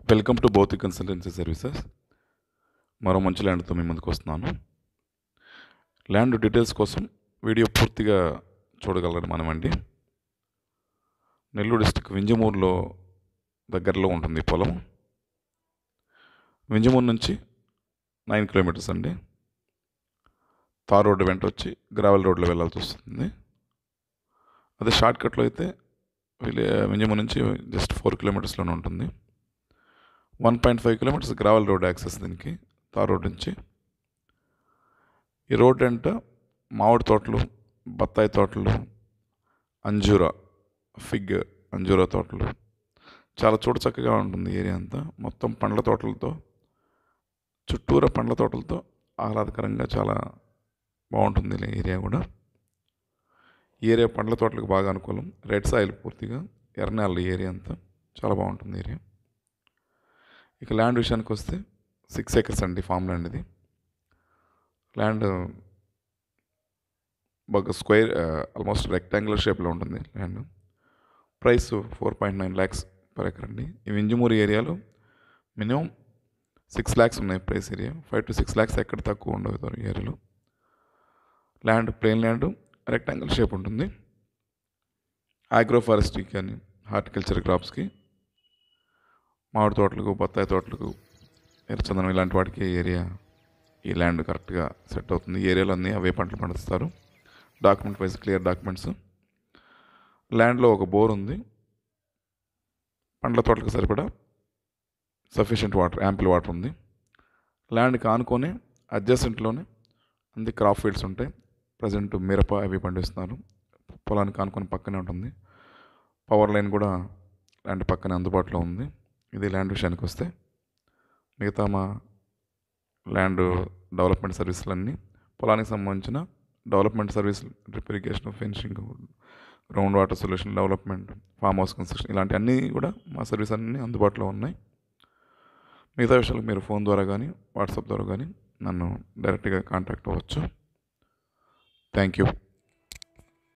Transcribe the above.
welcome to Bhautik consultancy services మరో మంచి ల్యాండ్తో మీ ముందుకు వస్తున్నాను ల్యాండ్ డీటెయిల్స్ కోసం వీడియో పూర్తిగా చూడగలరు మనమండి నెల్లూరు డిస్టిక్ వింజమూరులో దగ్గరలో ఉంటుంది ఈ పొలం వింజమూరు నుంచి నైన్ కిలోమీటర్స్ అండి తార్ రోడ్డు వెంట వచ్చి గ్రావెల్ రోడ్లో వెళ్ళాల్సి వస్తుంది అదే షార్ట్ కట్లో అయితే విలే వింజమూరు నుంచి జస్ట్ ఫోర్ కిలోమీటర్స్లోనే ఉంటుంది one point five kilometres gravel road access దీనికి తార్ రోడ్ నుంచి ఈ రోడ్ అంట మామిడి తోటలు బత్తాయి తోటలు అంజూరా ఫిగ్ అంజూరా తోటలు చాలా చూడ చక్కగా ఉంటుంది ఏరియా అంతా మొత్తం పండ్ల తోటలతో చుట్టూరా పండ్ల తోటలతో ఆహ్లాదకరంగా చాలా బాగుంటుంది ఈ ఏరియా కూడా ఈ ఏరియా పండ్ల తోటలకు బాగా అనుకూలం రెడ్ సాయిల్ పూర్తిగా ఎర్రనేల ఏరియా అంతా చాలా బాగుంటుంది ఏరియా ఇక ల్యాండ్ విషయానికి వస్తే సిక్స్ ఎకర్స్ అండి ఫామ్ ల్యాండ్ ఇది ల్యాండ్ బాగా స్క్వేర్ ఆల్మోస్ట్ రెక్టాంగులర్ షేప్లో ఉంటుంది land price four point nine lakhs per acre అండి ఈ వింజమూరు ఏరియాలో మినిమం సిక్స్ ల్యాక్స్ ఉన్నాయి price area five to six lakhs ఎక్కడ తక్కువ ఉండవు ఈ ఏరియాలో land plain land rectangle shape ఉంటుంది ఆగ్రో ఫారెస్ట్రీ కానీ హార్టికల్చర్ క్రాప్స్కి మామిడి తోటలకు బత్తాయి తోటలకు ఎర్రచందనం ఇలాంటి వాటికి ఈ ఏరియా ఈ ల్యాండ్ కరెక్ట్గా సెట్ అవుతుంది ఈ ఏరియాలో అన్నీ అవే పంటలు పండిస్తారు డాక్యుమెంట్ వైజ్ క్లియర్ డాక్యుమెంట్స్ ల్యాండ్లో ఒక బోర్ ఉంది పండ్ల తోటలకు సరిపడా సఫిషియెంట్ వాటర్ యాంపిల్ వాటర్ ఉంది ల్యాండ్కి ఆనుకొని అడ్జసెంట్లోనే అన్ని క్రాప్ ఫీల్డ్స్ ఉంటాయి ప్రజెంట్ మిరప అవి పండిస్తున్నారు పొలానికి ఆనుకొని పక్కనే ఉంటుంది పవర్ లైన్ కూడా ల్యాండ్ పక్కనే అందుబాటులో ఉంది ఇది ల్యాండ్ విషయానికి వస్తే మిగతా మా ల్యాండ్ డెవలప్మెంట్ సర్వీసులన్నీ పొలానికి సంబంధించిన development service drip irrigation fencing ground water solution development farm house construction ఇలాంటి అన్నీ కూడా మా సర్వీస్ అన్నీ అందుబాటులో ఉన్నాయి మిగతా విషయాలకు మీరు ఫోన్ ద్వారా కానీ వాట్సాప్ ద్వారా కానీ నన్ను డైరెక్ట్గా కాంటాక్ట్ అవ్వచ్చు థ్యాంక్ యూ